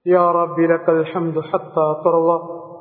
يا رب لك الحمد حتى ترضى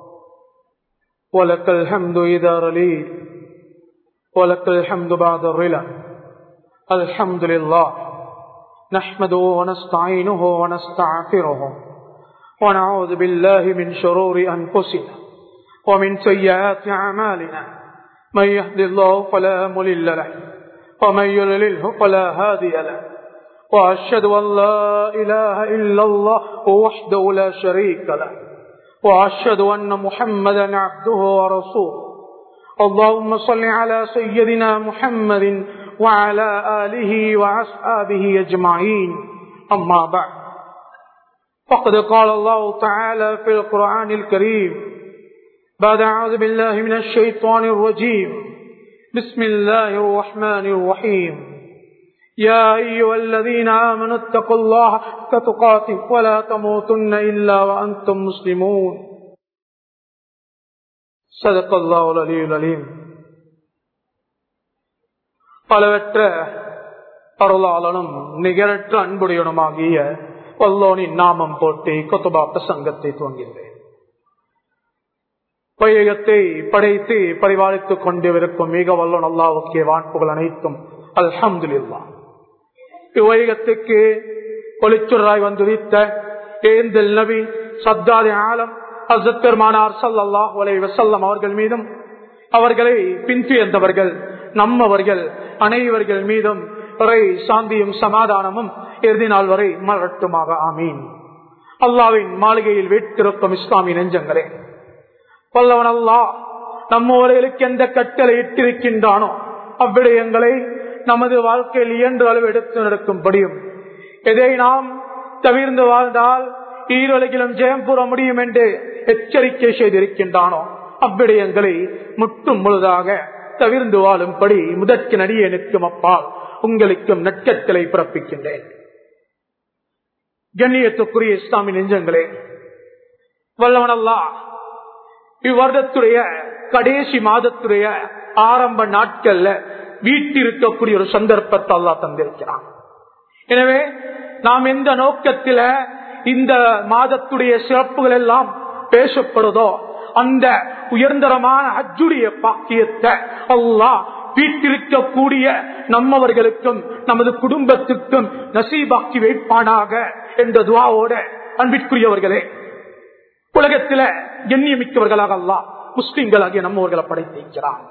ولك الحمد إذا رليت ولك الحمد بعد الرلا الحمد لله نحمده ونستعينه ونستعفره ونعوذ بالله من شرور أنفسنا ومن سيئات أعمالنا من يهد الله فلا ملل له ومن يلله فلا هادي له وأشهد أن لا إله إلا الله وحده لا شريك له وأشهد أن محمدا عبده ورسوله اللهم صل على سيدنا محمد وعلى آله وأصحابه أجمعين أما بعد فقد قال الله تعالى في القرآن الكريم بعد أعوذ بالله من الشيطان الرجيم بسم الله الرحمن الرحيم يا أيها الذين آمنوا اتقوا الله كتقاته ولا تموتن إلا وأنتم مسلمون صدق الله العلي العليم பலவற்ற அருளாளனும் நிகரற்ற அன்புடையனுமாகிய வல்லோனின் நாமம் போட்டி கொத்துபா பிரசங்கத்தை துவங்கின்றேன் வையகத்தை படைத்து பரிபாலித்துக் கொண்டிருக்கும் மிக வல்லோன் அல்லாவுக்கே வான்புகள் அனைத்தும் அல்ஹம்துல்லா இவ்வையகத்துக்கு ஒளிச்சுராய் வந்துரித்த ஏந்தல் நபி சத்தாதி ஆலம் ஹசத் பெருமானார் சல்லாஹ் அலை வசல்லம் அவர்கள் மீதும் அவர்களை பின்துயர்ந்தவர்கள் நம்மவர்கள் அனைவர்கள் மீதும் வரை சாந்தியும் சமாதானமும் இறுதி நாள் வரை மலட்டுமாக ஆமீன் அல்லாவின் மாளிகையில் வீட்டிருக்கும் இஸ்லாமிய நெஞ்சங்களே வல்லவன் அல்லா நம்மவர்களுக்கு எந்த கட்டளை இட்டிருக்கின்றானோ அவ்விடயங்களை நமது வாழ்க்கையில் இயன்று அளவு எடுத்து நடக்கும்படியும் எதை நாம் தவிர்ந்து வாழ்ந்தால் ஈரோலகிலும் ஜெயம் கூற முடியும் என்று எச்சரிக்கை செய்திருக்கின்றானோ அவ்விடயங்களை முற்றும் முழுதாக தவிர்ந்து வாழும்படி முதற்கு நடிகனுக்கும் அப்பால் உங்களுக்கும் நட்சத்திரை பிறப்பிக்கின்றேன் கண்ணியத்துக்குரிய இஸ்லாமிய நெஞ்சங்களே வல்லவனல்லா இவ்வருடத்துடைய கடைசி மாதத்துடைய ஆரம்ப நாட்கள்ல வீட்டிருக்கக்கூடிய ஒரு சந்தர்ப்பத்தை அல்லா தந்திருக்கிறான் எனவே நாம் எந்த நோக்கத்தில இந்த மாதத்துடைய சிறப்புகள் எல்லாம் பேசப்படுதோ அந்த உயர்ந்தரமான அஜுடைய பாக்கியத்தை அல்லா வீட்டிருக்கக்கூடிய நம்மவர்களுக்கும் நமது குடும்பத்துக்கும் நசீபாக்கி வைப்பானாக என்ற துவாவோட அன்பிற்குரியவர்களே உலகத்தில கண்ணியமிக்கவர்களாக அல்லா முஸ்லிம்களாகிய நம்மவர்களை படைத்திருக்கிறான்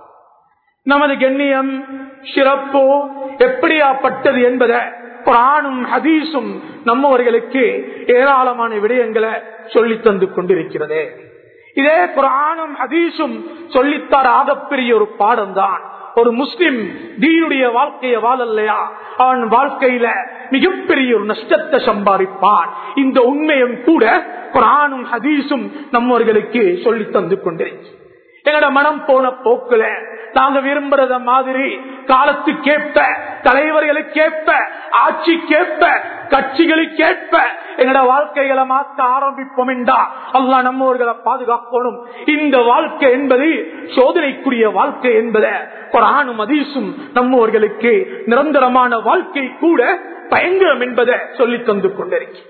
நமது கண்ணியம் சிறப்போ எப்படியாப்பட்டது என்பதை குரானும் ஹதீஸும் நம்மவர்களுக்கு ஏராளமான விடயங்களை சொல்லி தந்து கொண்டிருக்கிறது இதே குரானும் ஹதீஸும் சொல்லித்தர ஆகப்பெரிய ஒரு பாடம் தான் ஒரு முஸ்லிம் தீனுடைய வாழ்க்கைய வாழல்லையா அவன் வாழ்க்கையில மிகப்பெரிய ஒரு நஷ்டத்தை சம்பாதிப்பான் இந்த உண்மையும் கூட குரானும் ஹதீஸும் நம்மவர்களுக்கு சொல்லி தந்து கொண்டிருக்கு எங்களோட மனம் போன போக்குல நாங்க விரும்புறத மாதிரி காலத்துக்கேற்ப தலைவர்களுக்கேற்ப ஆட்சிக்கேற்ப கட்சிகளுக்கேற்ப எங்களோட வாழ்க்கைகளை மாற்ற ஆரம்பிப்போம் என்றா அல்லா நம்மவர்களை பாதுகாக்கணும் இந்த வாழ்க்கை என்பது சோதனைக்குரிய வாழ்க்கை என்பதை குரானும் அதீசும் நம்மவர்களுக்கு நிரந்தரமான வாழ்க்கை கூட பயங்கரம் என்பதை சொல்லி தந்து கொண்டிருக்க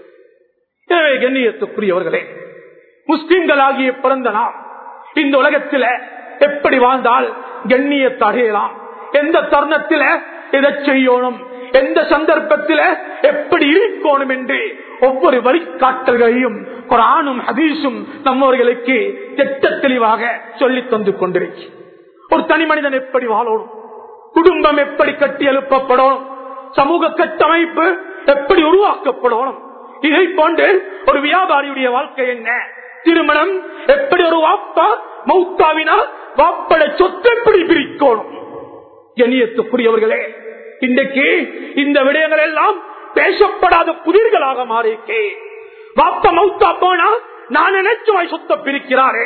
எனவே கண்ணியத்துக்குரியவர்களே முஸ்லிம்களாகிய பிறந்த நாம் இந்த உலகத்தில எப்படி வாழ்ந்தால் கண்ணியத்தை அடையலாம் எந்த தருணத்தில எதை செய்யணும் எந்த சந்தர்ப்பத்தில எப்படி இருக்கணும் என்று ஒவ்வொரு வழிகாட்டல்களையும் குரானும் ஹதீஸும் நம்மவர்களுக்கு திட்ட தெளிவாக சொல்லி தந்து கொண்டிருக்கு ஒரு தனி மனிதன் எப்படி வாழணும் குடும்பம் எப்படி கட்டி எழுப்பப்படணும் சமூக கட்டமைப்பு எப்படி உருவாக்கப்படணும் இதை போன்று ஒரு வியாபாரியுடைய வாழ்க்கை என்ன திருமணம் எப்படி ஒரு வாப்பா மௌத்தாவினால் வாப்பட சொத்து எப்படி பிரிக்கணும் கண்ணியத்துக்குரியவர்களே இன்றைக்கு இந்த விடயங்கள் எல்லாம் பேசப்படாத புதிர்களாக மாறிக்கே வாப்ப மௌத்தா போனா நான் நினைச்சுமாய் சொத்த பிரிக்கிறாரே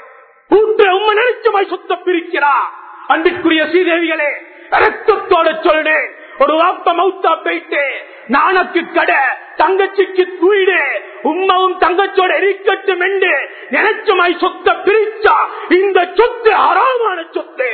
கூட்டு உண்மை நினைச்சுமாய் சொத்த பிரிக்கிறா அன்பிற்குரிய ஸ்ரீதேவிகளே ரத்தத்தோட சொல்றேன் ஒரு வாப்ப மௌத்தா போயிட்டு நானக்கு கடை தங்கச்சிக்கு தூயிடு உம்மாவும் தங்கச்சோட எரிக்கட்டும் என்று நினைச்சமாய் சொத்த பிரிச்சா இந்த சொத்து அறாமான சொத்து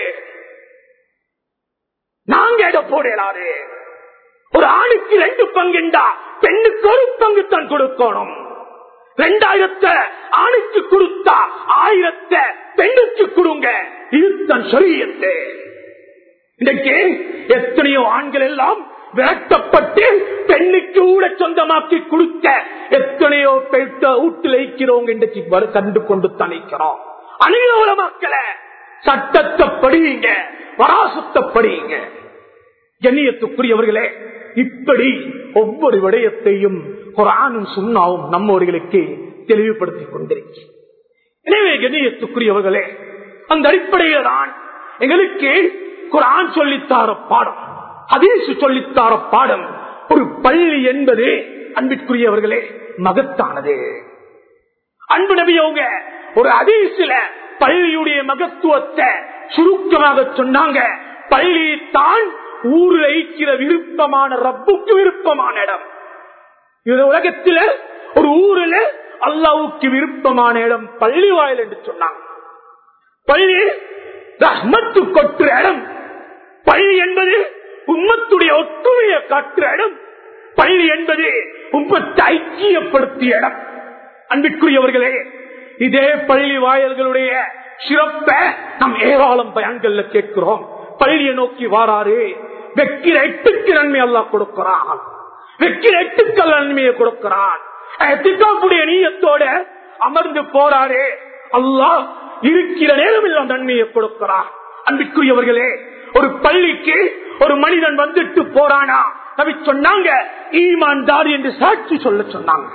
நாங்க எட போடலாரு ஒரு ஆணுக்கு ரெண்டு பங்குண்டா பெண்ணுக்கு ஒரு பங்கு தான் கொடுக்கணும் ரெண்டாயிரத்தை ஆணுக்கு கொடுத்தா ஆயிரத்தை பெண்ணுக்கு கொடுங்க இதுதான் சரியத்து இன்றைக்கு எத்தனையோ ஆண்கள் எல்லாம் விரட்டப்பட்டு பெண்ணுக்கு கூட சொந்தமாக்கி கொடுக்க எத்தனையோ பெற்ற வீட்டில் வைக்கிறோங்க இன்றைக்கு வரு- கண்டு கொண்டு தணிக்கிறோம் அணியோல மக்களை சட்டத்தை படியுங்க வராசத்தை படியுங்க கண்ணியத்துக்குரியவர்களே இப்படி ஒவ்வொரு விடயத்தையும் குரானும் சுண்ணாவும் நம்மவர்களுக்கு தெளிவுபடுத்திக் கொண்டிருக்கு எனவே கண்ணியத்துக்குரியவர்களே அந்த அடிப்படையில் தான் எங்களுக்கு குரான் சொல்லித்தார பாடம் ஹதீஸ் சொல்லித்தார பாடம் ஒரு பள்ளி என்பது அன்பிற்குரியவர்களே மகத்தானது அன்பு நபியவங்க ஒரு ஹதீஸ்ல பள்ளியுடைய மகத்துவத்தை சுருக்கமாக சொன்னாங்க பள்ளி தான் ஊரில் ஐக்கிற விருப்பமான ரப்புக்கு விருப்பமான இடம் இது உலகத்தில ஒரு ஊரில் அல்லாவுக்கு விருப்பமான இடம் பள்ளி வாயில் என்று சொன்னாங்க பள்ளி ரஹ்மத்து கொற்ற இடம் பள்ளி என்பது உம்மத்துடைய ஒற்றுமையை காட்டுற இடம் பள்ளி என்பது உம்மத்தை ஐக்கியப்படுத்திய இடம் அன்பிற்குரியவர்களே இதே பள்ளி வாயல்களுடைய சிறப்பை நம் ஏராளம் பயன்கள்ல கேட்கிறோம் பள்ளியை நோக்கி வாராரு வெக்கிற எட்டுக்கு நன்மை எல்லாம் கொடுக்கிறான் வெக்கிற எட்டுக்கள் நன்மையை கொடுக்கிறான் எத்திக்காப்புடைய நீயத்தோட அமர்ந்து போறாரு அல்லாஹ் இருக்கிற நேரம் எல்லாம் நன்மையை கொடுக்கிறான் அன்பிற்குரியவர்களே ஒரு பள்ளிக்கு ஒரு மனிதன் வந்துட்டு போறானா நபி சொன்னாங்க ஈமான்தார் என்று சாட்சி சொல்ல சொன்னாங்க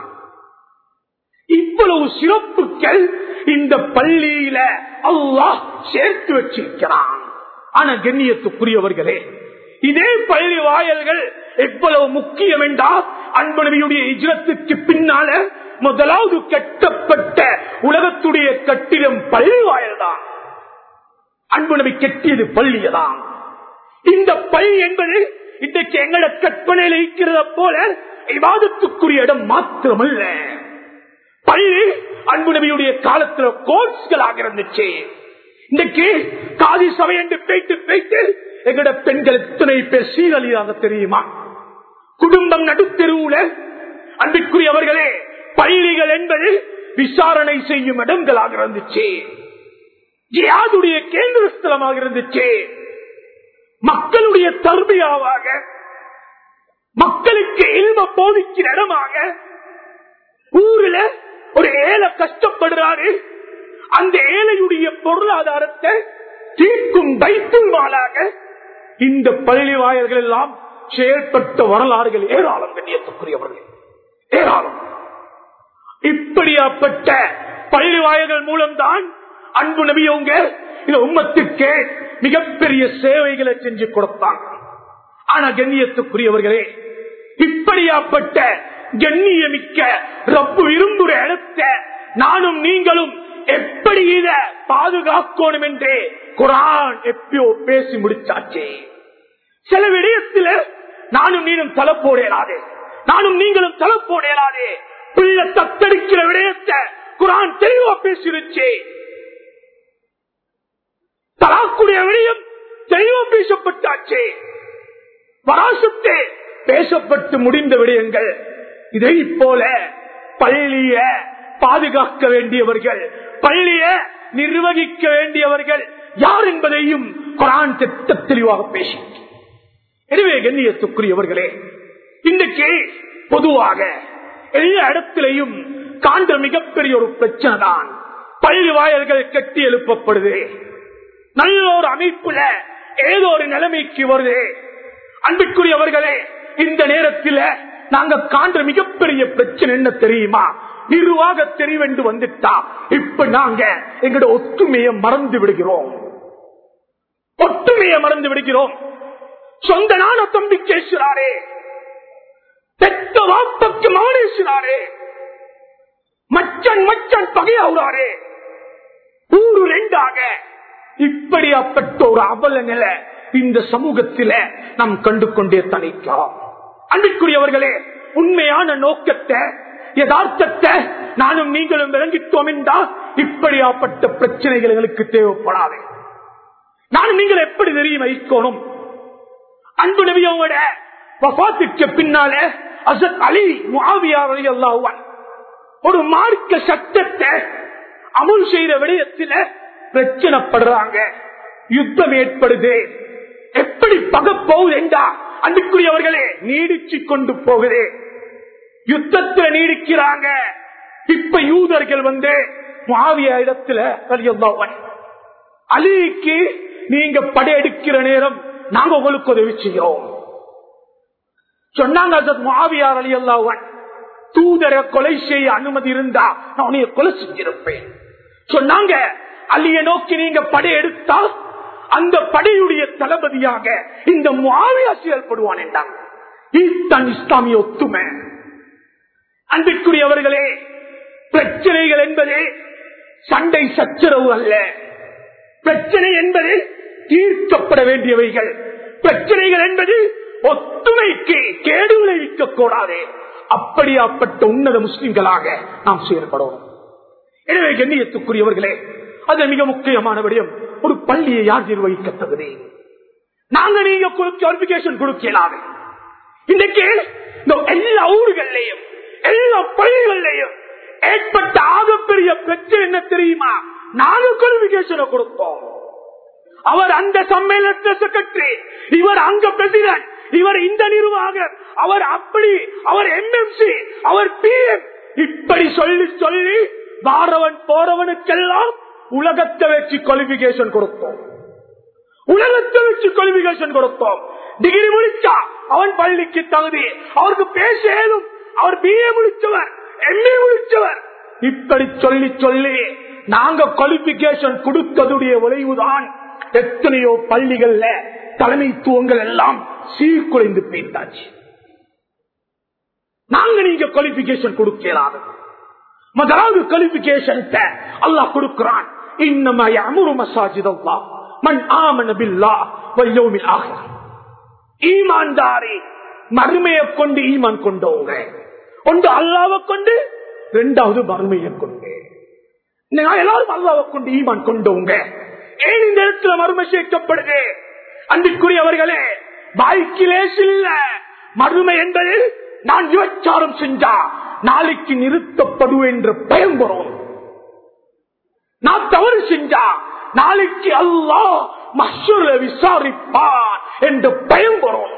இவ்வளவு சிறப்புகள் இந்த பள்ளியில அல்லாஹ் சேர்த்து வச்சிருக்கிறான் ஆனா கண்ணியத்துக்குரியவர்களே இதே பள்ளி வாயல்கள் எவ்வளவு முக்கியம் என்றால் அன்பனவியுடைய இஜரத்துக்கு பின்னால முதலாவது கட்டப்பட்ட உலகத்துடைய கட்டிடம் பள்ளி வாயல் தான் அன்புணவி கட்டியது பள்ளியதான் இந்த பள்ளி என்பது இன்றைக்கு எங்களோட கற்பனையில் இருக்கிறத போல விவாதத்துக்குரிய இடம் மாத்திரமல்ல பள்ளி அன்பு நபியுடைய காலத்துல கோர்ஸ்களாக இருந்துச்சு இன்னைக்கு காதி சபை என்று பேய்த்து பேய்த்து எங்கட பெண்கள் எத்தனை பேர் சீரழியாக தெரியுமா குடும்பம் நடுத்தெருவுல அன்பிற்குரியவர்களே பள்ளிகள் என்பது விசாரணை செய்யும் இடங்களாக இருந்துச்சு ஜியாதுடைய கேந்திர ஸ்தலமாக இருந்துச்சு மக்களுடைய தர்மையாவாக மக்களுக்கு இல்ம போதிக்கிற இடமாக ஊர்ல ஒரு ஏழை கஷ்டப்படுறாரு அந்த ஏழையுடைய பொருளாதாரத்தை தீர்க்கும் வைத்துமாலாக இந்த பள்ளி வாயல்கள் எல்லாம் செயல்பட்ட வரலாறுகள் ஏராளம் கண்ணியத்துக்குரியவர்கள் ஏராளம் இப்படியாப்பட்ட பள்ளி வாயல்கள் மூலம்தான் அன்பு நபியவங்க இந்த உம்மத்துக்கு மிகப்பெரிய சேவைகளை செஞ்சு கொடுத்தாங்க ஆனா கண்ணியத்துக்குரியவர்களே இப்படியாப்பட்ட கண்ணியமிக்க ரப்பு விரும்புற இடத்த நானும் நீங்களும் எப்படி இத பாதுகாக்கணும் என்றே குரான் எப்பயோ பேசி முடிச்சாச்சே சில விடயத்துல நானும் நீனும் தலை போடலாதே நானும் நீங்களும் தலை போடலாதே பிள்ளை தத்தெடுக்கிற விடயத்தை குரான் தெளிவா பேசிருச்சு தலாக்குடைய விடயம் தெளிவா பேசப்பட்டாச்சே வராசத்தே பேசப்பட்டு முடிந்த விடயங்கள் இதை போல பள்ளிய பாதுகாக்க வேண்டியவர்கள் பள்ளிய நிர்வகிக்க வேண்டியவர்கள் யார் என்பதையும் குரான் திட்ட தெளிவாக பேசி எனவே கண்ணியத்துக்குரியவர்களே இன்றைக்கு பொதுவாக எல்லா இடத்திலையும் காண்ற மிகப்பெரிய ஒரு பிரச்சனை தான் பள்ளி வாயல்கள் கட்டி எழுப்பப்படுது நல்ல ஒரு அமைப்புல ஏதோ ஒரு நிலைமைக்கு வருது அன்புக்குரியவர்களே இந்த நேரத்தில் நாங்க காண்ற மிகப்பெரிய பிரச்சனை என்ன தெரியுமா நிர்வாக தெரிவென்று வந்துட்டா இப்ப நாங்க எங்களோட ஒற்றுமையை மறந்து விடுகிறோம் ஒற்றுமையை மறந்து விடுகிறோம் சொந்த நான தம்பி கேசுறாரே பெத்த வாப்பக்கு மானேசுறாரே மச்சன் மச்சன் பகையாவுறாரே ஊரு ரெண்டாக இப்படியாப்பட்ட ஒரு அவல நிலை இந்த சமூகத்தில நாம் கண்டு கொண்டே தனிக்கிறோம் அன்பிற்குரியவர்களே உண்மையான நோக்கத்தை யதார்த்தத்தை நானும் நீங்களும் விளங்கிட்டோம் என்றால் இப்படியாப்பட்ட பிரச்சனைகள் எங்களுக்கு தேவைப்படாது நானும் நீங்கள் எப்படி தெரியும் வைக்கணும் அன்பு நபியோட வபாத்துக்கு பின்னால அசத் அலி முஆவியா ரலியல்லாஹு அன்ஹு ஒரு மார்க்க சட்டத்தை அமுல் செய்யற விடயத்தில பிரச்சனைப்படுறாங்க யுத்தம் ஏற்படுது எப்படி பகப்போகுது என்றா அன்புக்குரியவர்களே நீடிச்சு கொண்டு போகுது யுத்தத்துல நீடிக்கிறாங்க இப்ப யூதர்கள் வந்து மாவிய இடத்துல ரலியல்லாஹு அலிக்கு நீங்க படையெடுக்கிற நேரம் நாங்க உங்களுக்கு உதவி செய்யோம் சொன்னாங்க ஹஜரத் முஆவியார் ரலியல்லாஹு தூதரை கொலை செய்ய அனுமதி இருந்தா நான் உன்னைய கொலை செஞ்சிருப்பேன் சொன்னாங்க அலிய நோக்கி நீங்க படையெடுத்தா அந்த படையுடைய தளபதியாக இந்த முஆவியா செயல்படுவான் என்றாங்க இதுதான் இஸ்லாமிய ஒத்துமை அன்பிற்குரியவர்களே பிரச்சனைகள் என்பது சண்டை சச்சரவு அல்ல பிரச்சனை என்பது தீர்க்கப்பட வேண்டியவைகள் பிரச்சனைகள் என்பது ஒத்துமைக்கு கேடு விளைவிக்க கூடாது அப்படியாப்பட்ட உன்னத முஸ்லிம்களாக நாம் செயல்படுவோம் எனவே கண்ணியத்துக்குரியவர்களே அது மிக முக்கியமான விடயம் ஒரு பள்ளியை யார் நிர்வகிக்க தகுதி நாங்க நீங்க குவாலிபிகேஷன் கொடுக்கலாமே இன்றைக்கு இந்த எல்லா ஊர்களையும் எல்லா பள்ளிகள்லையும் ஏற்பட்ட ஆகப்பெரிய பிரச்சனை என்ன தெரியுமா நாங்க குவாலிபிகேஷனை கொடுத்தோம் அவர் அந்த சம்மேளனத்தை செக்ரட்டரி இவர் அங்க பிரசிடன்ட் இவர் இந்த நிர்வாகர் அவர் அப்படி அவர் எம்எம்சி அவர் பிஎம் இப்படி சொல்லி சொல்லி வாரவன் போறவனுக்கெல்லாம் உலகத்தை வச்சு குவாலிபிகேஷன் கொடுத்தோம் உலகத்தை வச்சு குவாலிபிகேஷன் கொடுத்தோம் டிகிரி முடிச்சா அவன் பள்ளிக்கு தகுதி அவருக்கு பேச ஏதும் அவர் பிஏ முடிச்சவர் எம்ஏ முடிச்சவர் இப்படி சொல்லி சொல்லி நாங்க குவாலிபிகேஷன் கொடுத்ததுடைய விளைவுதான் எத்தனையோ பள்ளிகள்ல தலைமைத்துவங்கள் எல்லாம் சீர்குலைந்து போயிட்டாச்சு நாங்க நீங்க குவாலிபிகேஷன் கொடுக்கலாம் முதலாவது குவாலிபிகேஷன் அல்லாஹ் கொடுக்கிறான் இன்னமா அமுரு மசாஜித் அல்லாஹ் மண் ஆமன பில்லா வல்யோமில் ஆக ஈமான்தாரி மறுமையை கொண்டு ஈமான் கொண்டவங்க ஒன்று அல்லாவை கொண்டு இரண்டாவது மறுமையை கொண்டு நான் எல்லாரும் அல்லாவை கொண்டு ஈமான் கொண்டவங்க ஏன் இந்த இடத்துல மறுமை சேர்க்கப்படுது அன்றைக்குரியவர்களே பாய்க்கிலே இல்ல மறுமை என்பது நான் விபச்சாரம் செஞ்சா நாளைக்கு நிறுத்தப்படுவேன் என்ற பயம் வரும் நான் தவறு செஞ்சா நாளைக்கு அல்லா மசூர விசாரிப்பார் என்ற பயம் வரும்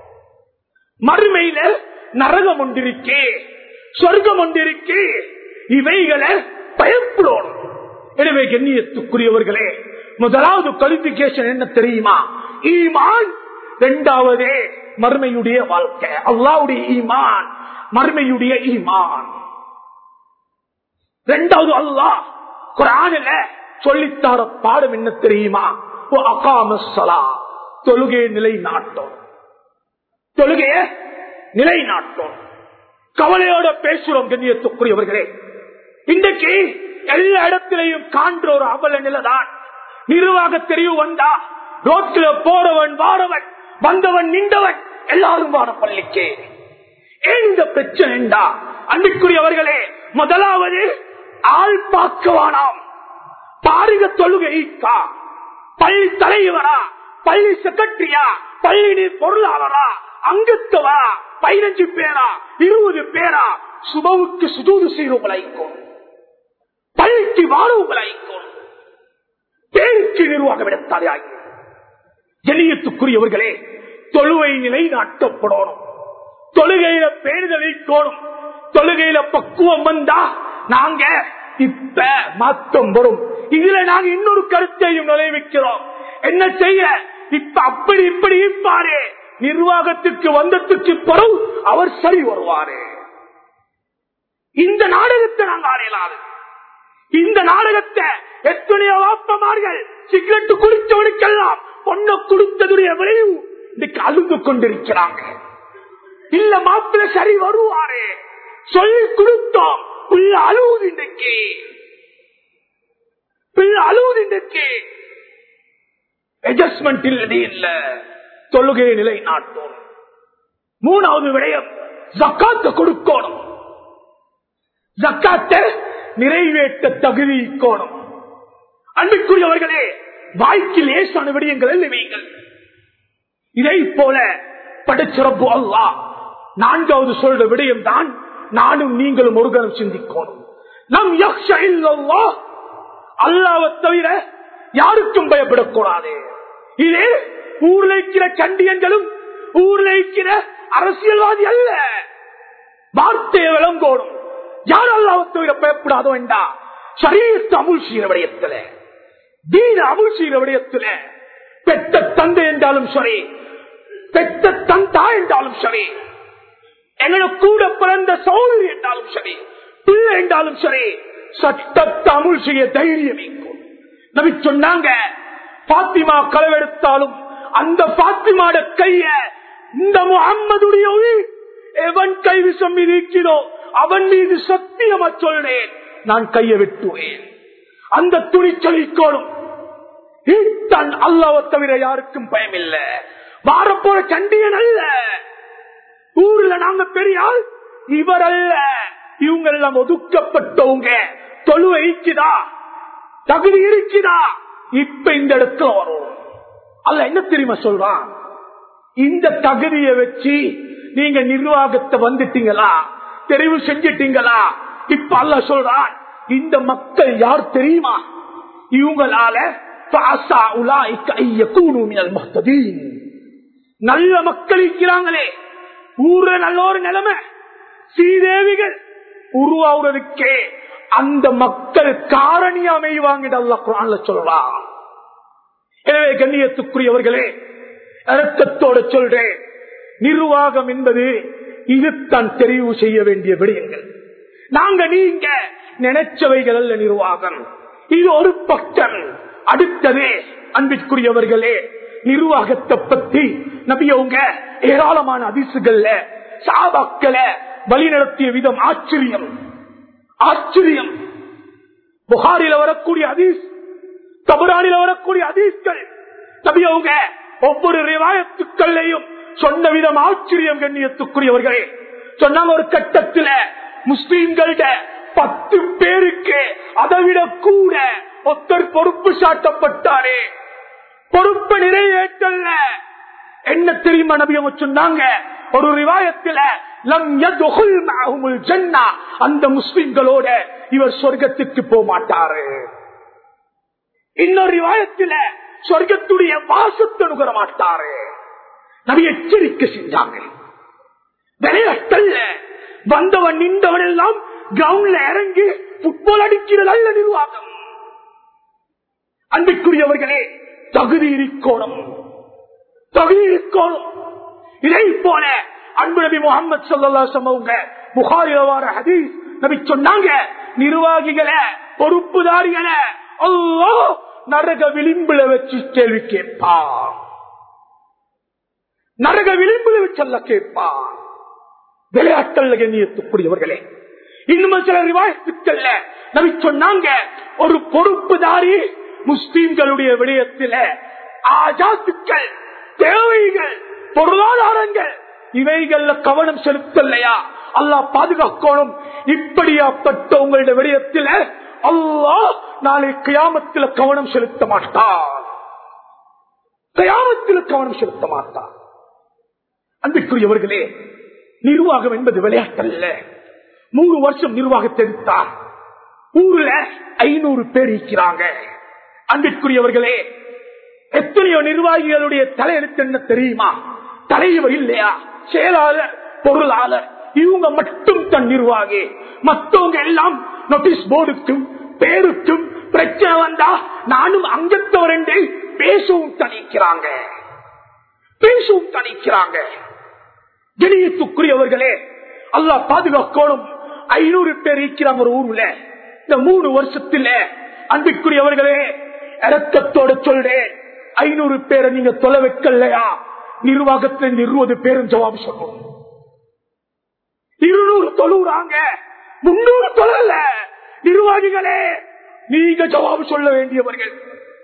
மறுமையில நரகம் ஒன்றிருக்கே சொர்க்கம் ஒன்றிருக்கே இவைகளை பயப்படணும் எனவே கண்ணியத்துக்குரியவர்களே முதலாவது குவாலிபிகேஷன் என்ன தெரியுமா ஈமான் இரண்டாவது மறுமையுடைய வாழ்க்கை அல்லாவுடைய ஈமான் மறுமையுடைய ஈமான் இரண்டாவது அல்லாஹ் குரானில சொல்லித்தார பாடம் என்ன தெரியுமா அகாமசலா தொழுகையை நிலை நாட்டம் தொழுகைய நிலை நாட்டம் கவலையோட பேசுறோம் கண்ணியத்துக்குரியவர்களே இன்றைக்கு எல்லா இடத்திலையும் காண்ற ஒரு அவல நிலைதான் நிர்வாக தெரிவு வந்தா ரோட்ல போறவன் வாரவன் வந்தவன் நின்றவன் எல்லாரும் வார பள்ளிக்கே ஏன் இந்த பிரச்சனைண்டா அன்றைக்குரியவர்களே முதலாவது ஆள் பார்க்கவானாம் பாருங்க தொழுகைக்கா பள்ளி தலைவரா பள்ளி செக்ரட்டரியா பள்ளி பொருளாளரா அங்கத்தவா பதினஞ்சு பேரா இருபது பேரா சுபவுக்கு சுதூது செய்வங்களாய்க்கும் பள்ளிக்கு வாழ்வுகளாய்க்கும் பேருக்கு நிர்வாகம் எடுத்தாலே ஆகும் எளியத்துக்குரியவர்களே தொழுவை நிலை நாட்டப்படணும் தொழுகையில பேருதல் வைக்கணும் தொழுகையில பக்குவம் வந்தா நாங்க இப்ப மாத்தம் வரும் இதுல நாங்க இன்னொரு கருத்தையும் நுழைவிக்கிறோம் என்ன செய்ய இப்ப அப்படி இப்படி இருப்பாரு நிர்வாகத்துக்கு வந்ததுக்கு பிறகு அவர் சரி வருவாரு இந்த நாடகத்தை நாங்க அறையலாது இந்த நாடகத்தை எத்தனையோ வாப்பமார்கள் சிகரெட் குடித்தவனுக்கெல்லாம் பொண்ணை கொடுத்ததுடைய விளைவு இன்னைக்கு அழுந்து கொண்டிருக்கிறாங்க இல்ல மாப்பிள்ள சரி வருவாரு சொல்லி கொடுத்தோம் பிள்ளை அழுவுது இன்றைக்கு பிள்ளை அழுவுது இன்றைக்கு அட்ஜஸ்ட்மெண்ட் இல்லடி இல்ல தொழுகை நிலை நாட்டும் மூணாவது விடயம் ஜக்காத்த கொடுக்கணும் ஜக்காத்த நிறைவேற்ற தகுதி கோணும் அன்புக்குரியவர்களே வாய்க்கு லேசான விடயங்கள் இல்லைவீங்கள் இதை போல படைச்சிறப்பு அல்லா நான்காவது சொல்ற விடயம் தான் நானும் நீங்களும் ஒரு கணம் சிந்திக்கணும் நம் யக்ஷ இல்லல்லா அல்லாவை தவிர யாருக்கும் பயப்படக்கூடாது இது ஊர்ல இருக்கிற கண்டியன்களும் ஊர்ல இருக்கிற அரசியல்வாதி அல்ல வார்த்தையை விளங்கோடும் யார் அல்லாவை தவிர பயப்படாதோ என்றா சரீரத்து அமுல் செய்கிற விடயத்துல தீன அமுல் செய்கிற விடயத்துல பெத்த தந்தை என்றாலும் சரி பெத்த தந்தா என்றாலும் சரி எங்களோட கூட பிறந்த சோதரி என்றாலும் சரி பிள்ளை என்றாலும் சரி சட்டத்தை அமுல் செய்ய தைரியம் இருக்கும் நபி சொன்னாங்க பாத்திமா களவெடுத்தாலும் அந்த பாத்திமாட கைய இந்த முகம்மதுடைய உயிர் எவன் கை விஷம் இருக்கிறோ அவன் மீது சத்தியமா சொல்றேன் நான் கையை வெட்டுவேன் அந்த துணிச்சலிக்கோடும் தன் அல்லாவை தவிர யாருக்கும் பயம் இல்ல வாரப்போற சண்டியன் அல்ல ஊர்ல நாங்க பெரியால் இவர் அல்ல இவங்க எல்லாம் ஒதுக்கப்பட்டவங்க தொழுவை இருக்குதா தகுதி இருக்குதா இப்ப இந்த இடத்துல வரும் அல்ல என்ன தெரியுமா சொல்றான் இந்த தகுதியை வச்சு நீங்க நிர்வாகத்தை வந்துட்டீங்களா தெரிவு செஞ்சிட்டீங்களா இப்ப அல்ல சொல்றான் இந்த மக்கள் யார் தெரியுமா இவங்களால நல்ல மக்கள் இருக்கிறாங்களே ஊர்ல நல்ல ஒரு நிலைமை ஸ்ரீதேவிகள் உருவாகிறதுக்கே அந்த மக்கள் காரணி அமைவாங்க அல்ல குரான்ல சொல்லலாம் எனவே கண்ணியத்துக்குரியவர்களே அடக்கத்தோட சொல்றேன் நிர்வாகம் என்பது இதுதான் தெரிவு செய்ய வேண்டிய விடயங்கள் நாங்க நீங்க நினைச்சவைகள் அல்ல நிர்வாகம் இது ஒரு பக்கம் அடுத்தது அன்பிற்குரியவர்களே நிர்வாகத்தை பத்தி நபியவங்க ஏராளமான அதிசுகள்ல சாபாக்களை வழிநடத்திய விதம் ஆச்சரியம் ஆச்சரியம் புகாரில வரக்கூடிய அதீஸ் தபுரானில வரக்கூடிய அதீஸ்கள் நபியவங்க ஒவ்வொரு ரிவாயத்துக்கள்லையும் சொன்ன விதம் ஆச்சரியம் கண்ணியத்துக்குரியவர்களே சொன்னாங்க ஒரு கட்டத்துல முஸ்லீம்கள்ட பத்து பேருக்கு அதை விட கூட ஒத்தர் பொறுப்பு சாட்டப்பட்டாரே பொறுப்பு நிறைவேற்றல்ல என்ன தெரியுமா நபியவங்க சொன்னாங்க ஒரு ரிவாயத்துல அந்த முஸ்லிம்களோட இவர் சொர்க்கத்துக்கு போக மாட்டாரு இன்னொரு ரிவாயத்தில் சொர்க்கத்துடைய வாசத்தை நுகர மாட்டாரு நபி எச்சரிக்கை செஞ்சாங்க விளையாட்டல்ல வந்தவன் நின்றவன் எல்லாம் கிரவுண்ட்ல இறங்கி புட்பால் அடிக்கிறது அல்ல நிர்வாகம் அன்பிற்குரியவர்களே தகுதி இருக்கோணும் தகுதி இருக்கோணும் இதை போல அன்பு நபி முகமது சல்லாசம் அவங்க புகாரிவார ஹதீஸ் நபி சொன்னாங்க நிர்வாகிகளை பொறுப்புதாரிகளை அல்லோ நரக விளிம்புல வச்சு கேள்வி கேட்பான் நரக விளிம்புல வச்சல்ல கேட்பான் விளையாட்டல்ல கண்ணியத்துக்குரியவர்களே இன்னும் சில ரிவாயத்துக்கள்ல நபி சொன்னாங்க ஒரு பொறுப்புதாரி முஸ்லீம்களுடைய விடயத்தில ஆஜாத்துக்கள் தேவைகள் பொருளாதாரங்கள் இவைகள்ல கவனம் செலுத்தலையா அல்லா பாதுகாக்கணும் இப்படியாப்பட்ட உங்களுடைய விடயத்தில அல்லா நாளை கியாமத்தில் கவனம் செலுத்த மாட்டார் கியாமத்தில் கவனம் செலுத்த மாட்டார் அன்பிற்குரியவர்களே நிர்வாகம் என்பது விளையாட்டல்ல மூணு வருஷம் நிர்வாகத்தை எடுத்தார் ஊர்ல ஐநூறு பேர் இருக்கிறாங்க அன்பிற்குரியவர்களே எத்தனையோ நிர்வாகிகளுடைய தலையெழுத்து என்ன தெரியுமா தலைவர் இல்லையா செயலாளர் பொருளாளர் இவங்க மட்டும் தன் நிர்வாகி மற்றவங்க எல்லாம் நோட்டீஸ் போர்டுக்கும் பேருக்கும் பிரச்சனை வந்தா நானும் அங்கத்தவர் என்று பேசவும் தணிக்கிறாங்க பேசவும் தணிக்கிறாங்க கணியத்துக்குரியவர்களே அல்லா பாதுகாக்கணும் ஐநூறு பேர் இருக்கிறாங்க ஒரு ஊர்ல இந்த மூணு வருஷத்துல அன்பிற்குரியவர்களே இறக்கத்தோட சொல்றேன் ஐநூறு பேரை நீங்க தொலை வைக்கலையா நிர்வாகத்தில் இருபது பேரும் ஜவாபு சொல்லணும் இருநூறு தொழுறாங்க முன்னூறு தொழல நிர்வாகிகளே நீங்க ஜவாபு சொல்ல வேண்டியவர்கள்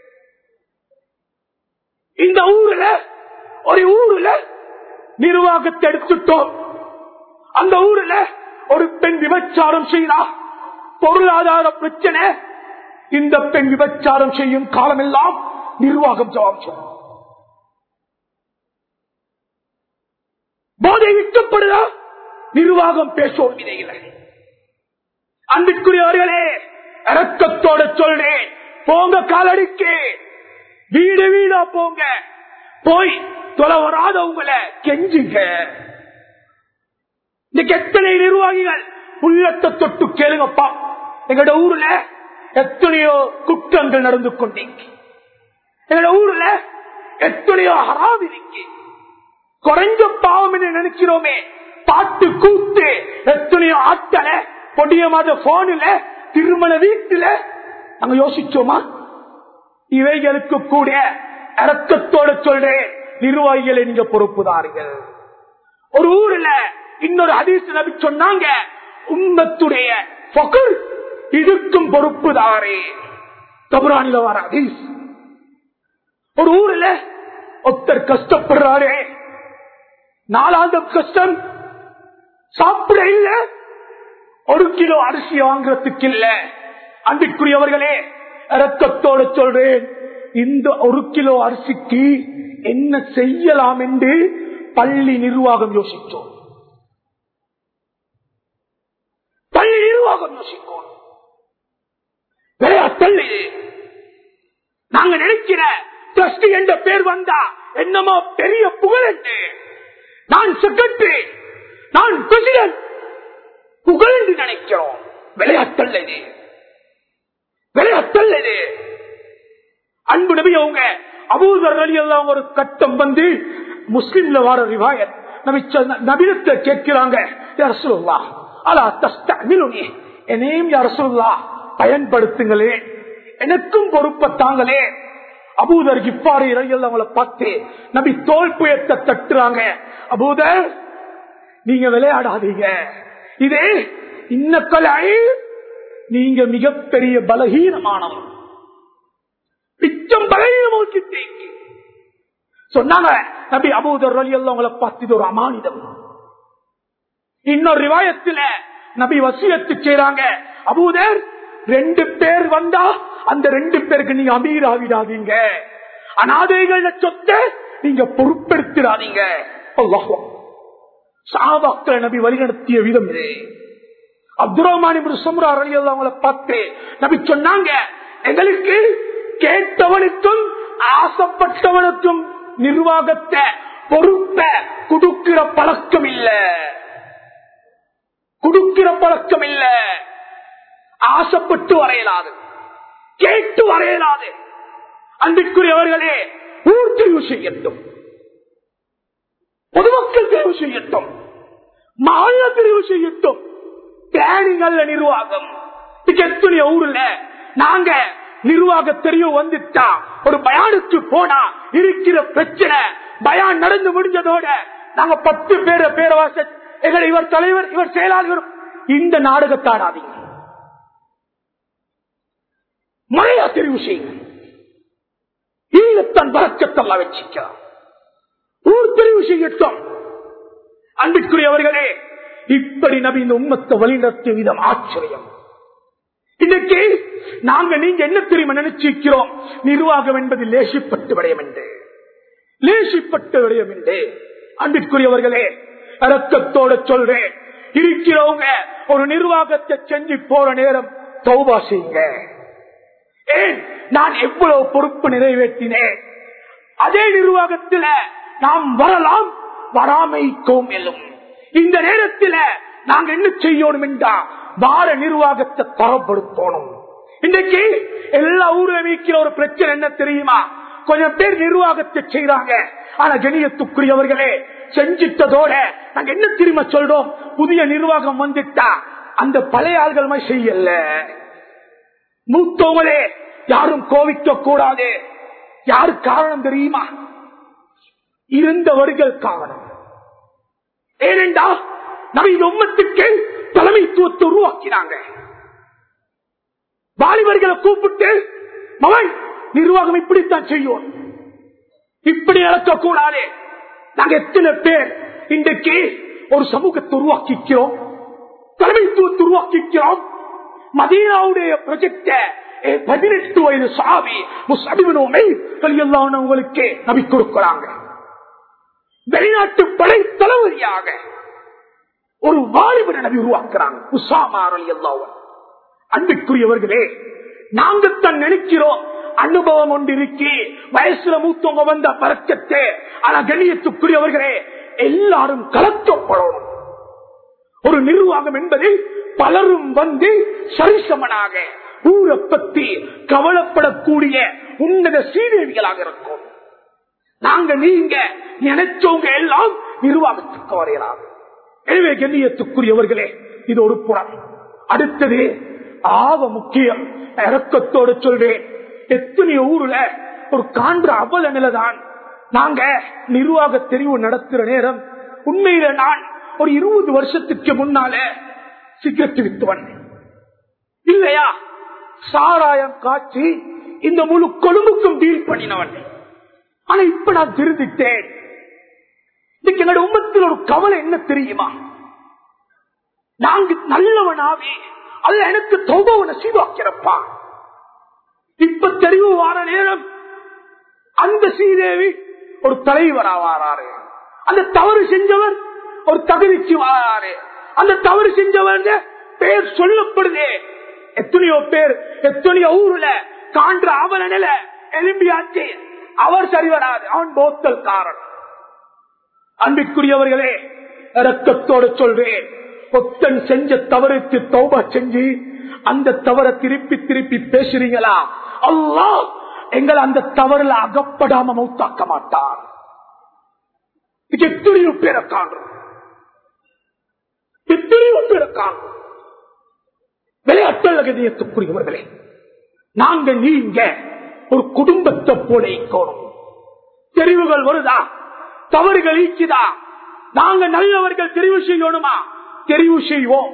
இந்த ஊர்ல ஒரு ஊர்ல நிர்வாகத்தை எடுத்துட்டோம் அந்த ஊர்ல ஒரு பெண் விபச்சாரம் செய்தா பொருளாதார பிரச்சனை இந்த பெண் விபச்சாரம் செய்யும் காலமெல்லாம் நிர்வாகம் ஜவாப் சொல்லும் போதை விற்கப்படுதா நிர்வாகம் பேசுவோம் இதையில அன்பிற்குரியவர்களே இறக்கத்தோட சொல்றேன் போங்க காலடிக்கு வீடு வீடா போங்க போய் தொலை வராதவங்களை கெஞ்சுங்க இன்னைக்கு எத்தனை நிர்வாகிகள் உள்ளத்தை தொட்டு கேளுங்கப்பா எங்கட ஊர்ல எத்தனையோ குற்றங்கள் நடந்து கொண்டீங்க எங்கட ஊர்ல எத்தனையோ ஹராம் இருக்கு குறைஞ்ச பாவம் என்று நினைக்கிறோமே பாட்டு கூத்து எத்தனையோ ஆட்டல பொடிய மாத போன்ல திருமண வீட்டுல நாங்க யோசிச்சோமா இவைகளுக்கு கூட இறக்கத்தோட சொல்றேன் நிர்வாகிகளை நீங்க பொறுப்புதார்கள் ஒரு ஊர்ல இன்னொரு அதிர்ஷ்ட நபி சொன்னாங்க உம்மத்துடைய ஃபக்ர் இதுக்கும் பொறுப்புதாரே தபுரானில வர அதீஸ் ஒரு ஊர்ல ஒருத்தர் கஷ்டப்படுறாரே நாலாவது கஷ்டம் சாப்பிட இல்ல ஒரு கிலோ அரிசி வாங்குறதுக்கு இல்ல அன்பிற்குரியவர்களே ரத்தத்தோட சொல்றேன் இந்த ஒரு கிலோ அரிசிக்கு என்ன செய்யலாம் என்று பள்ளி நிர்வாகம் யோசித்தோம் பள்ளி நிர்வாகம் யோசிக்கும் விளையாட்டல் இது நாங்க நினைக்கிற ட்ரஸ்ட் என்ற பேர் வந்தா என்னமோ பெரிய புகழ் என்று நான் செக்ரட்டரி நான் பிரசிடன்ட் புகழ் என்று நினைக்கிறோம் விளையாட்டல் இது விளையாட்டல் இது அன்பு நபி அவங்க அபூதர் அலி எல்லாம் ஒரு கட்டம் வந்து முஸ்லிம்ல வார ரிவாயத் நபி நபிடத்தை கேட்கிறாங்க யார் சொல்லா அலா தஸ்தமிலுனி என்னையும் யார் சொல்லா பயன்படுத்துங்களே எனக்கும் பொறுப்பத்தாங்களே அபூதர் இப்பாறு இறையில் அவங்கள பார்த்து நபி தோல் புயத்தை தட்டுறாங்க அபூதர் நீங்க விளையாடாதீங்க இதே இன்னக்கலை நீங்க மிகப்பெரிய பலகீனமானவன் பிச்சம் பலகீனமாக்கிட்டீங்க சொன்னாங்க நபி அபூதர் அலி அல்ல உங்களை பார்த்து இது ஒரு அமானிதம் இன்னொரு ரிவாயத்துல நபி வசியத்து செய்றாங்க அபூதர் ரெண்டு பேர் வந்தா அந்த ரெண்டு பேருக்கு நீங்க அமீர் ஆகிடாதீங்க அனாதைகள சொத்தை நீங்க பொறுப்பெடுத்திடாதீங்க சாபாக்களை நபி வழிநடத்திய விதம் இது அப்துல் ரஹ்மான் சும்ரா அலி அவங்களை பார்த்து நபி சொன்னாங்க எங்களுக்கு கேட்டவனுக்கும் ஆசைப்பட்டவனுக்கும் நிர்வாகத்தை பொறுப்ப குடுக்கிற பழக்கம் இல்ல குடுக்கிற பழக்கம் இல்ல ஆசைப்பட்டு வரையலாது கேட்டு வரையலாது அன்பிற்குரியவர்களே ஊர் தெரிவு செய்யட்டும் பொதுமக்கள் தெரிவு செய்யட்டும் மாநில தெரிவு செய்யட்டும் பிளானிங் நிர்வாகம் எத்தனை ஊர்ல நாங்க நிர்வாக தெரிவு வந்துட்டா ஒரு பயானுக்கு போனா இருக்கிற பிரச்சனை பயான் நடந்து முடிஞ்சதோட நாங்க பத்து பேர பேரவாச எங்களை இவர் தலைவர் இவர் செயலாளர் இந்த நாடகத்தாடாதீங்க முறையா தெரிவு செய்யுங்க ஈழத்தான் பறக்கத்தெல்லாம் வச்சுக்கலாம் ஊர் தெரிவு செய்யட்டும் அன்பிற்குரியவர்களே இப்படி நபி இந்த உண்மத்தை வழிநடத்திய விதம் ஆச்சரியம் இன்னைக்கு நாங்க நீங்க என்ன தெரியுமா நினைச்சிருக்கிறோம் நிர்வாகம் என்பது லேசிப்பட்டு விடயம் என்று லேசிப்பட்டு விடயம் என்று அன்பிற்குரியவர்களே ரத்தத்தோட சொல்றேன் இருக்கிறவங்க ஒரு நிர்வாகத்தை செஞ்சு போற நேரம் தௌபா செய்யுங்க ஏன் நான் எவ்வளவு பொறுப்பு நிறைவேற்றினேன் அதே நிர்வாகத்தில் நாம் வரலாம் வராமைக்கும் எல்லும் இந்த நேரத்தில் நாங்க என்ன செய்யணும் என்றா வார நிர்வாகத்தை தரப்படுத்தணும் இன்னைக்கு எல்லா ஊரில் வைக்கிற ஒரு பிரச்சனை என்ன தெரியுமா கொஞ்சம் பேர் நிர்வாகத்தை செய்யறாங்க ஆனா கணியத்துக்குரியவர்களே செஞ்சிட்டதோட நாங்க என்ன திரும்ப சொல்றோம் புதிய நிர்வாகம் வந்துட்டா அந்த பழைய ஆள்கள் மாதிரி செய்யல மூத்தவங்களே யாரும் கோவிக்க கூடாது யாரு காரணம் தெரியுமா இருந்தவர்கள் காரணம் ஏனென்றா நம்ம இந்த உம்மத்துக்கு தலைமைத்துவத்தை உருவாக்கினாங்க வாலிபர்களை கூப்பிட்டு மகன் நிர்வாகம் இப்படித்தான் செய்யும் இப்படி நடக்கக்கூடாது நாங்க எத்தனை பேர் இன்றைக்கு ஒரு சமூகத்தை உருவாக்கிக்கிறோம் தலைமைத்துவத்தை உருவாக்கிக்கிறோம் மதீனாவுடைய ப்ரொஜெக்ட பதினெட்டு வயது சாவி முஸ்லிமனோமை உங்களுக்கு நபி கொடுக்கிறாங்க வெளிநாட்டு படை தளபதியாக ஒரு வாலிபரை நபி உருவாக்குறாங்க உசாமார் அலி அல்லாஹ் அன்புக்குரியவர்களே நாங்கத்தான் நினைக்கிறோம் அனுபவம் ஒன்று இருக்கி வயசுல மூத்தவங்க வந்த பறக்கத்தை ஆனா கண்ணியத்துக்குரியவர்களே எல்லாரும் கலக்கப்படணும் ஒரு நிர்வாகம் என்பது பலரும் வந்து சரிசமனாக ஊரை பத்தி கவலைப்படக்கூடிய உன்னத சீதேவிகளாக இருக்கும் நாங்க நீங்க நினைச்சவங்க எல்லாம் நிர்வாகத்துக்கு வரையலாம் எனவே கண்ணியத்துக்குரியவர்களே இது ஒரு புறம் அடுத்தது ஆவ முக்கியம் இறக்கத்தோடு சொல்றேன் எத்தனை ஊர்ல ஒரு காண்ற அவல நிலைதான் நாங்க நிர்வாக தெரிவு நடத்துற நேரம் உண்மையில நான் ஒரு இருபது வருஷத்துக்கு முன்னால சிகரெட் வித்துவன் இல்லையா சாராயம் காட்சி இந்த முழு கொழும்புக்கும் டீல் பண்ணினவன் ஆனா இப்ப நான் திருந்திட்டேன் இன்னைக்கு என்னோட உம்மத்தில் ஒரு கவலை என்ன தெரியுமா நாங்க நல்லவனாவே அல்ல எனக்கு தொகவனை சீவாக்கிறப்பா இப்ப தெரிவு வார நேரம் அந்த ஸ்ரீதேவி ஒரு தலைவரா வாராரு அந்த தவறு செஞ்சவர் ஒரு தகுதிக்கு வாராரு அந்த தவறு செஞ்சவர் பேர் சொல்லப்படுதே எத்தனையோ பேர் எத்தனையோ ஊர்ல காண்ற அவனில எலும்பியாச்சு அவர் சரி வராது அவன் போத்தல் காரன் அன்பிற்குரியவர்களே இறக்கத்தோடு சொல்றேன் ஒத்தன் செஞ்ச தவறுக்கு தௌபா செஞ்சு அந்த தவறை திருப்பி திருப்பி பேசுறீங்களா அல்லா எங்களை அந்த தவறுல அகப்படாம மௌத்தாக்க மாட்டார் இது எத்தனையோ பேரை காண்றோம் எத்தனையோ பேரை காண்றோம் விளையாட்டல்ல கதியத்துக்குரியவர்களே நாங்க நீங்க ஒரு குடும்பத்தை போல ஈக்கணும் தெரிவுகள் வருதா தவறுகள் ஈக்குதா நாங்க நல்லவர்கள் தெரிவு செய்யணுமா தெரிவு செய்வோம்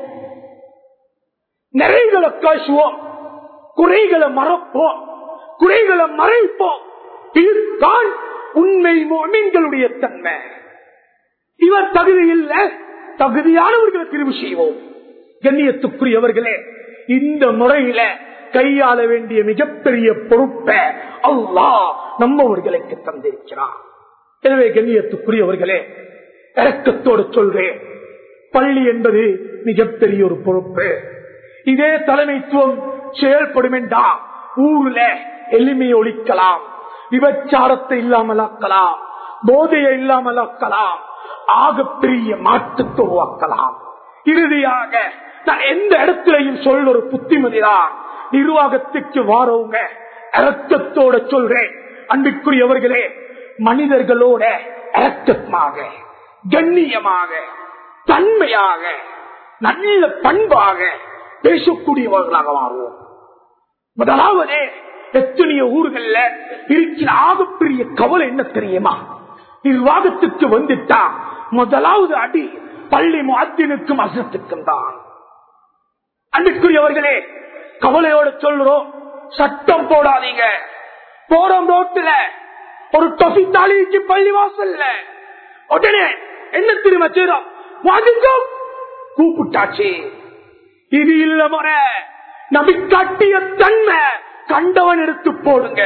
நிறைகளை பேசுவோம் குறைகளை மறப்போம் குறைகளை மறைப்போம் இதுதான் உண்மை மீன்களுடைய தன்மை இவர் தகுதி இல்ல தகுதியானவர்களை தெரிவு செய்வோம் கண்ணியத்துக்குரியவர்களே இந்த முறையில கையாள வேண்டிய மிகப்பெரிய பொறுப்பை அல்லா நம்மவர்களுக்கு தந்திருக்கிறார் எனவே கண்ணியத்துக்குரியவர்களே இறக்கத்தோடு சொல்றேன் பள்ளி என்பது மிகப்பெரிய ஒரு பொறுப்பு இதே தலைமைத்துவம் செயல்படும் என்றா ஊர்ல எளிமை ஒழிக்கலாம் விபச்சாரத்தை இல்லாமலாக்கலாம் போதையை இல்லாமலாக்கலாம் ஆகப்பெரிய மாற்றத்தை உருவாக்கலாம் இறுதியாக நான் எந்த இடத்திலையும் சொல்ல ஒரு புத்திமதிதான் நிர்வாகத்துக்கு வாரவங்க இறக்கத்தோட சொல்றேன் அன்புக்குரியவர்களே மனிதர்களோட இறக்கமாக கண்ணியமாக தன்மையாக நல்ல பண்பாக பேசக்கூடியவர்களாக மாறுவோம் முதலாவது எத்தனையோ ஊர்கள்ல இருக்கிற ஆகப்பெரிய கவலை என்ன தெரியுமா நிர்வாகத்துக்கு வந்துட்டா முதலாவது அடி பள்ளி மாத்தினுக்கும் அசத்துக்கும் தான் அன்புக்குரியவர்களே கவலையோட சொல்றோம் சட்டம் போடாதீங்க போறோம் ரோட்டுல ஒரு தொகை தாலிக்கு பள்ளி வாசல்ல உடனே என்ன திரும்ப செய்யறோம் கூப்பிட்டாச்சு இது இல்ல முறை நபி காட்டிய தன்மை கண்டவன் எடுத்து போடுங்க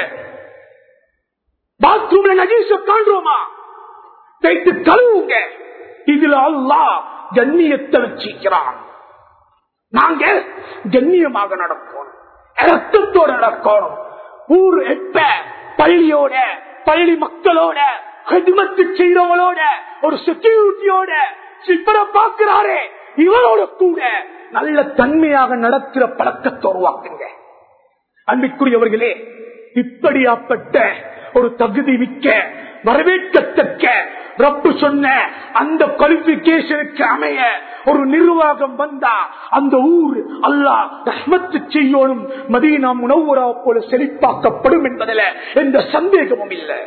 பாத்ரூம்ல நஜீச காண்றோமா தைத்து கழுவுங்க இதுல அல்லா கண்ணியத்தை வச்சிக்கிறான் நாங்க கண்ணியமாக நடக்கணும் ரத்தத்தோட நடக்கணும் ஊர் எப்ப பள்ளியோட பள்ளி மக்களோட ஹெதுமத்து செய்யறவங்களோட ஒரு செக்யூரிட்டியோட சிப்பரை பார்க்கிறாரே இவரோட கூட நல்ல தன்மையாக நடக்கிற பழக்கத்தை உருவாக்குங்க அன்பிற்குரியவர்களே இப்படியாப்பட்ட ஒரு தகுதி மிக்க வரவேற்கத்தக்க ரப்பு சொன்ன அந்த குவாலிபிகேஷனுக்கு அமைய ஒரு நிர்வாகம் வந்தா அந்த ஊர் அல்லாஹ் ரஹ்மத்து செய்யணும் மதீனா உணவுரா போல செழிப்பாக்கப்படும் என்பதில் எந்த சந்தேகமும் இல்லை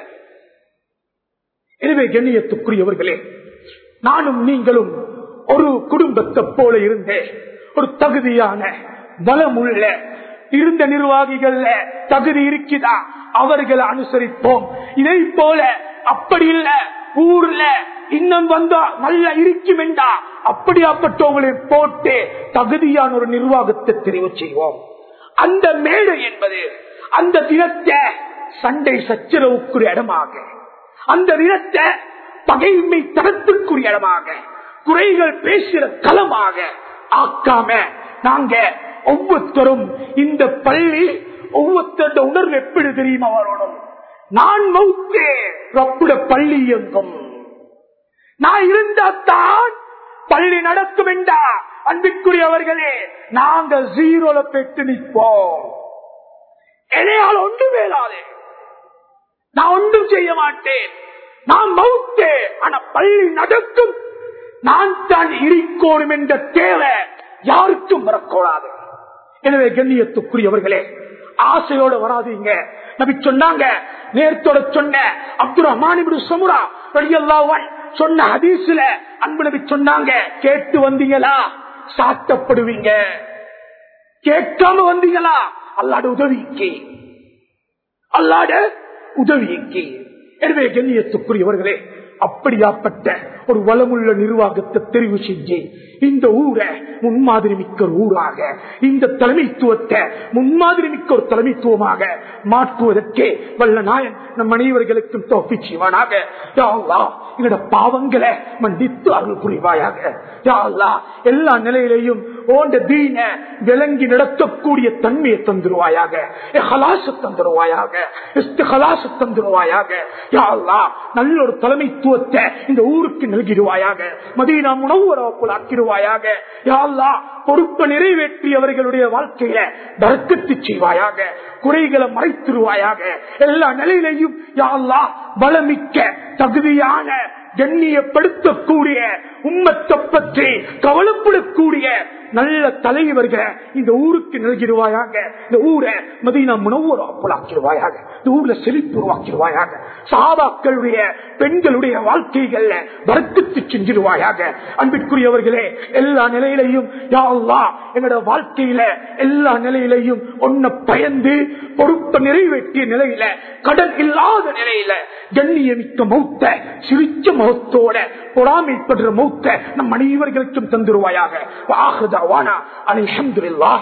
எனவே கண்ணியத்துக்குரியவர்களே நானும் நீங்களும் ஒரு குடும்பத்தை போல இருந்த ஒரு தகுதியான பலமுள்ள இருந்த நிர்வாகிகள் தகுதி இருக்குதா அவர்களை அனுசரிப்போம் இதை போல அப்படி இல்ல ஊர்ல இன்னும் வந்தா நல்ல இருக்கும் என்றா அப்படியாப்பட்டவங்களை போட்டு தகுதியான ஒரு நிர்வாகத்தை தெரிவு செய்வோம் அந்த மேடை என்பது அந்த தினத்தை சண்டை சச்சரவுக்குரிய இடமாக அந்த தினத்தை பகைமை தரத்துக்குரிய இடமாக குறைகள் பேசுகிற களமாக ஆக்காம நாங்க ஒவ்வொருத்தரும் இந்த பள்ளி ஒவ்வொருத்தருட உணர்வு எப்படி தெரியுமா வரணும் நான் மௌத்தே ரப்புட பள்ளி எங்கும் நான் இருந்தாத்தான் பள்ளி நடக்கும் என்றா அன்பிற்குரியவர்களே நாங்க ஜீரோல பெற்று நிற்போம் என்னையால் ஒன்று மேலாதே நான் ஒன்றும் செய்ய மாட்டேன் நான் மவுத்தே ஆனா பள்ளி நடக்கும் நான் தான் இருக்கோணும் என்ற தேவை யாருக்கும் வரக்கூடாது எனவே கண்ணியத்துக்குரியவர்களே ஆசையோட வராதீங்க நபி சொன்னாங்க நேரத்தோட சொன்ன அப்துல் ரஹ்மான் சமுரா ரலியல்லாஹு சொன்ன ஹதீஸ்ல அன்பு நபி சொன்னாங்க கேட்டு வந்தீங்களா சாத்தப்படுவீங்க கேட்காம வந்தீங்களா அல்லாட உதவிக்கு அல்லாட உதவிக்கு எனவே கண்ணியத்துக்குரியவர்களே அப்படியாப்பட்ட ஒரு வளமுள்ள நிர்வாகத்தை தெரிவு செஞ்சு இந்த ஊரை முன்மாதிரி மிக்க ஒரு ஊராக இந்த தலைமைத்துவத்தை முன்மாதிரி மிக்க ஒரு தலைமைத்துவமாக மாற்றுவதற்கே வல்ல நாயன் நம் அனைவர்களுக்கும் தோப்பி செய்வானாக எங்களோட பாவங்களை மன்னித்து அருள் புரிவாயாக யா அல்லாஹ், எல்லா நிலையிலையும் ஓண்ட தீன விளங்கி நடத்தக்கூடிய தன்மையை தந்துருவாயாக ஹலாச தந்துருவாயாக இஸ்திஹலாச தந்துருவாயாக யா அல்லாஹ், நல்ல ஒரு தலைமைத்துவத்தை இந்த ஊருக்கு நல்கிடுவாயாக மதீனா உணவுறவக்குள் ஆக்கிடுவாயாக யா அல்லாஹ், பொறுப்பை நிறைவேற்றியவர்களுடைய வாழ்க்கையில தர்க்கத்து செய்வாயாக குறைகளை மறைத்திருவாயாக எல்லா நிலையிலையும் யா அல்லாஹ், பலமிக்க தகுதியான கண்ணியப்படுத்தக்கூடிய உம்மத்தை பற்றி கவலைப்படக்கூடிய நல்ல தலைவர்கள் இந்த ஊருக்கு நல்கிடுவாயாக இந்த ஊரை மதீனா முனவராக்கிடுவாயாக இந்த ஊர்ல செழிப்பு உருவாக்கிடுவாயாக சாபாக்களுடைய பெண்களுடைய வாழ்க்கைகள்ல வரத்துக்கு செஞ்சிருவாயாக அன்பிற்குரியவர்களே எல்லா நிலையிலையும் யா அல்லாஹ் எங்களோட வாழ்க்கையில எல்லா நிலையிலையும் ஒன்ன பயந்து பொறுப்பை நிறைவேற்றிய நிலையில கடன் இல்லாத நிலையில கண்ணியமிக்க மௌத்த சிரிச்ச முகத்தோட பொறாமைப்படுற மௌத்த நம் அனைவர்களுக்கும் தந்துருவாயாக வாகுதாவானா அல்ஹம்துலில்லாஹ்